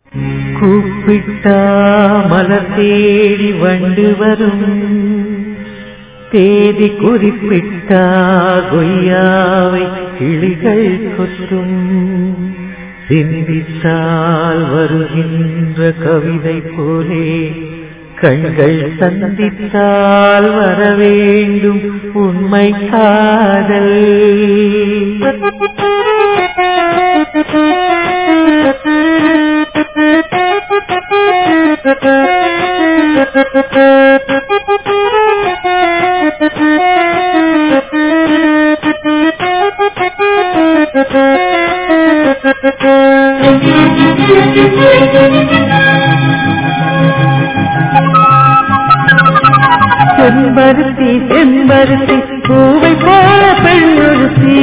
கூப்பிட்டா மலர் தேடி வண்டு வரும் தேதி குறிப்பிட்டா கொய்யாவை கிளிகள் கொத்தும் சிந்தித்தால் வருகின்ற கவிதை போலே கண்கள் சந்தித்தால் வர வேண்டும் உண்மை காதல் செம்பருத்தி செம்பருத்தி பூவை போல பெண்ணொருத்தி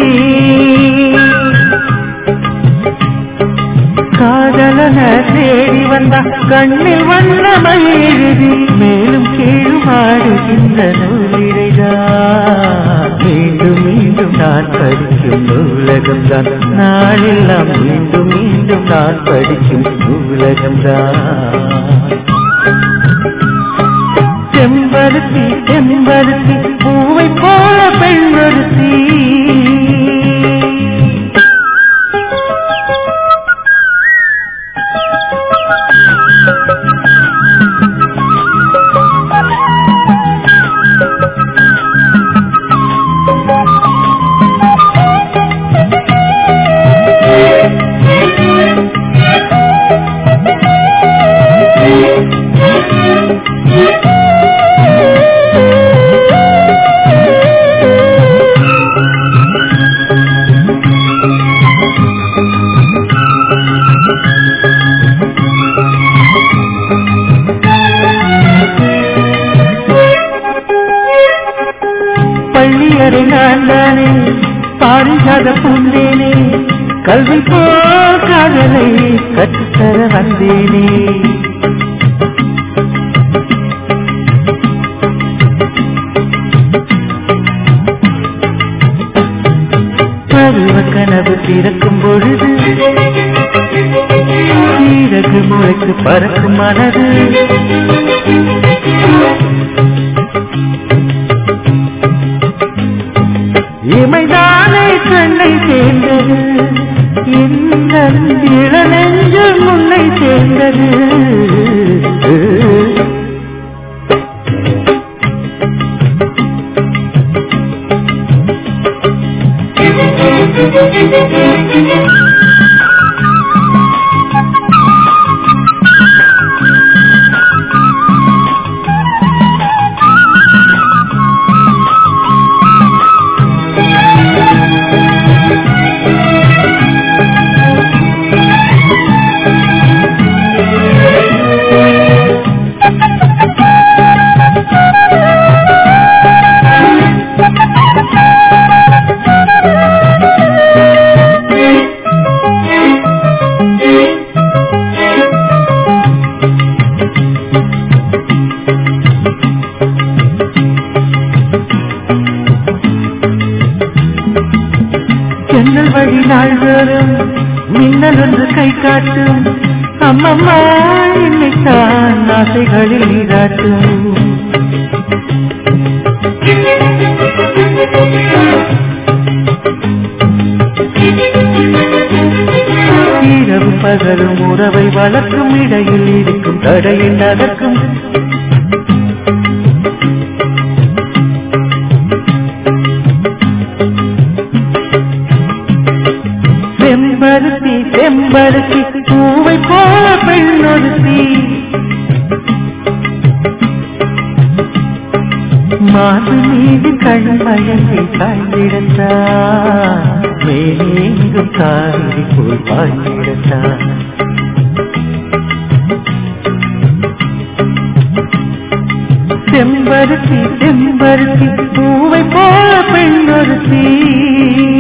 காதலன தேடி வந்தா கண்ணில் வண்ணமை எழுதி மேலும் கீழும் ஆடுகின்ற நூலிடைதான் மீண்டும் மீண்டும் நான் படிக்கும் நூலகம்தான் நாளெல்லாம் மீண்டும் மீண்டும் நான் படிக்கும் நூலகம்தான் செம்பருத்தி செம்பருத்தி பூவை போல பெண்வருத்தி பள்ளியறை நான் தானே பாரிஜாத பூந்தேனே கல்வி போ காதலை கற்றுத்தர வந்தேனே பருவ கனவு திறக்கும் பொழுது சீரகு முளைக்கு பறக்கும் மனது இமைதானே கண்ணை சேர்ந்தது இந்த இளநெஞ்சு முன்னை சேர்ந்தது ஜன்னல் வழி நாள் வரும் மின்னல் ஒன்று கை காட்டும் அம்மம்மா என்னைத்தான் ஆசைகளில் நீராட்டும் இரவு பகலும் உறவை வளர்க்கும் இடையில் இருக்கும் தடையின் அதற்கும் செம்பருத்தி செம்பருத்தி பூவை போல பெண்ணொருத்தி மாது மீது கண் பயத்தை காய்ந்திடத்தான் மேலெங்கும் காவிரி போல் பாய்ந்திடத்தான் செம்பருத்தி செம்பருத்தி பூவை போல பெண்ணொருத்தி